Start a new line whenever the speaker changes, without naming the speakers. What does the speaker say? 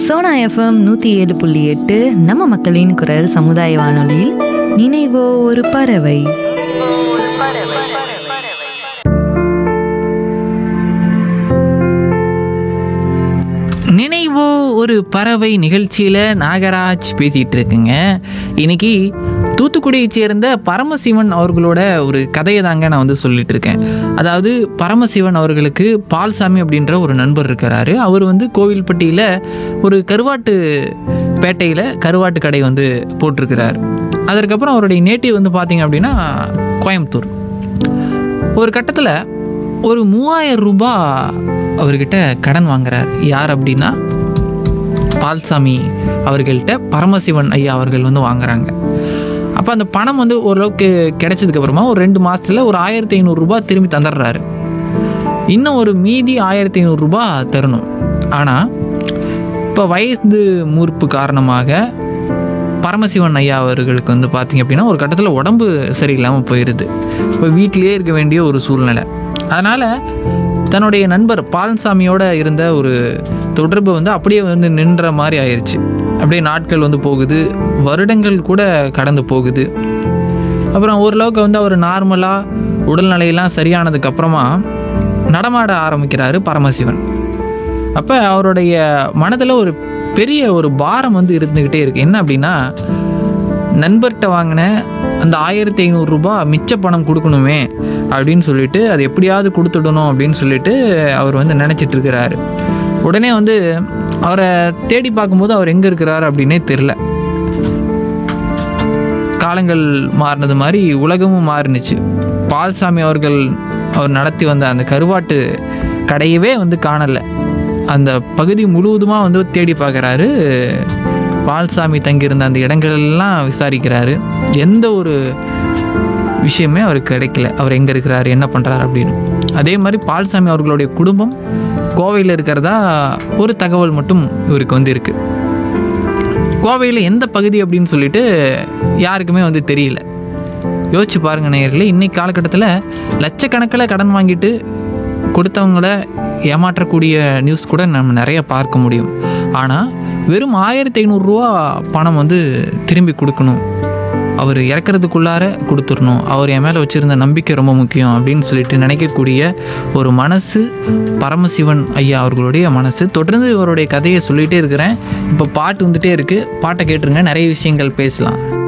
Sona FM நூற்றி ஏழு புள்ளி எட்டு நம்ம மக்களின் குரல் சமுதாய வானொலியில் நினைவோ ஒரு பறவை
நினைவோ ஒரு பறவை நிகழ்ச்சியில் நாகராஜ் பேசிகிட்டு இருக்குங்க இன்னைக்கு தூத்துக்குடியைச் சேர்ந்த பரமசிவன் அவர்களோட ஒரு கதையை தாங்க நான் வந்து சொல்லிட்டு இருக்கேன் அதாவது பரமசிவன் அவர்களுக்கு பால்சாமி அப்படின்ற ஒரு நண்பர் இருக்கிறாரு அவர் வந்து கோவில்பட்டியில் ஒரு கருவாட்டு பேட்டையில் கருவாட்டு கடை வந்து போட்டிருக்கிறார் அதற்கப்புறம் அவருடைய நேட்டிவ் வந்து பார்த்தீங்க அப்படின்னா கோயம்புத்தூர் ஒரு கட்டத்தில் ஒரு மூவாயிரம் ரூபாய் அவர்கிட்ட கடன் வாங்குறார் யார் அப்படின்னா பால்சாமி அவர்கள்ட்ட பரமசிவன் ஐயா அவர்கள் வந்து வாங்குறாங்க அப்போ அந்த பணம் வந்து ஓரளவுக்கு கிடைச்சதுக்கு அப்புறமா ஒரு ரெண்டு மாதத்தில் ஒரு ஆயிரத்தி ஐநூறுரூபா திரும்பி தந்துடுறாரு இன்னும் ஒரு மீதி ஆயிரத்தி ஐநூறுரூபா தரணும் ஆனால் இப்போ வயது மூர்ப்பு காரணமாக பரமசிவன் ஐயா அவர்களுக்கு வந்து பார்த்தீங்க அப்படின்னா ஒரு கட்டத்தில் உடம்பு சரியில்லாமல் போயிடுது இப்போ வீட்டிலேயே இருக்க வேண்டிய ஒரு சூழ்நிலை அதனால் தன்னுடைய நண்பர் பால்சாமியோட இருந்த ஒரு தொடர்பு வந்து அப்படியே வந்து நின்ற மாதிரி ஆயிடுச்சு அப்படியே நாட்கள் வந்து போகுது வருடங்கள் கூட கடந்து போகுது அப்புறம் ஓரளவுக்கு வந்து அவர் நார்மலாக உடல்நிலையெல்லாம் சரியானதுக்கு அப்புறமா நடமாட ஆரம்பிக்கிறாரு பரமசிவன் அப்போ அவருடைய மனதில் ஒரு பெரிய ஒரு பாரம் வந்து இருந்துக்கிட்டே இருக்கு என்ன அப்படின்னா நண்பர்கிட்ட வாங்கின அந்த ஆயிரத்தி ஐநூறுரூபா மிச்ச பணம் கொடுக்கணுமே அப்படின்னு சொல்லிட்டு அது எப்படியாவது கொடுத்துடணும் அப்படின்னு சொல்லிட்டு அவர் வந்து நினச்சிட்டு இருக்கிறாரு உடனே வந்து அவரை தேடி பார்க்கும்போது அவர் எங்கே இருக்கிறாரு அப்படின்னே தெரில காலங்கள் மாறினது மாதிரி உலகமும் மாறினுச்சு பால்சாமி அவர்கள் அவர் நடத்தி வந்த அந்த கருவாட்டு கடையவே வந்து காணலை அந்த பகுதி முழுவதுமாக வந்து தேடி பார்க்குறாரு பால்சாமி தங்கியிருந்த அந்த இடங்கள் எல்லாம் விசாரிக்கிறாரு எந்த ஒரு விஷயமே அவருக்கு கிடைக்கல அவர் எங்கே இருக்கிறாரு என்ன பண்ணுறாரு அப்படின்னு அதே மாதிரி பால்சாமி அவர்களுடைய குடும்பம் கோவையில் இருக்கிறதா ஒரு தகவல் மட்டும் இவருக்கு வந்து இருக்குது கோவையில் எந்த பகுதி அப்படின்னு சொல்லிட்டு யாருக்குமே வந்து தெரியல யோசிச்சு பாருங்க நேயர்களே இன்னைக்கு காலகட்டத்தில் லட்சக்கணக்கில் கடன் வாங்கிட்டு கொடுத்தவங்கள ஏமாற்றக்கூடிய நியூஸ் கூட நம்ம நிறைய பார்க்க முடியும் ஆனால் வெறும் ஆயிரத்தி ஐநூறுரூவா பணம் வந்து திரும்பி கொடுக்கணும் அவர் இறக்கிறதுக்குள்ளார கொடுத்துடணும் அவர் என் மேலே வச்சுருந்த நம்பிக்கை ரொம்ப முக்கியம் அப்படின்னு சொல்லிட்டு நினைக்கக்கூடிய ஒரு மனசு பரமசிவன் ஐயா அவர்களுடைய மனசு தொடர்ந்து இவருடைய கதையை சொல்லிகிட்டே இருக்கிறேன் இப்போ பாட்டு வந்துட்டே இருக்குது பாட்டை கேட்டுருங்க நிறைய விஷயங்கள் பேசலாம்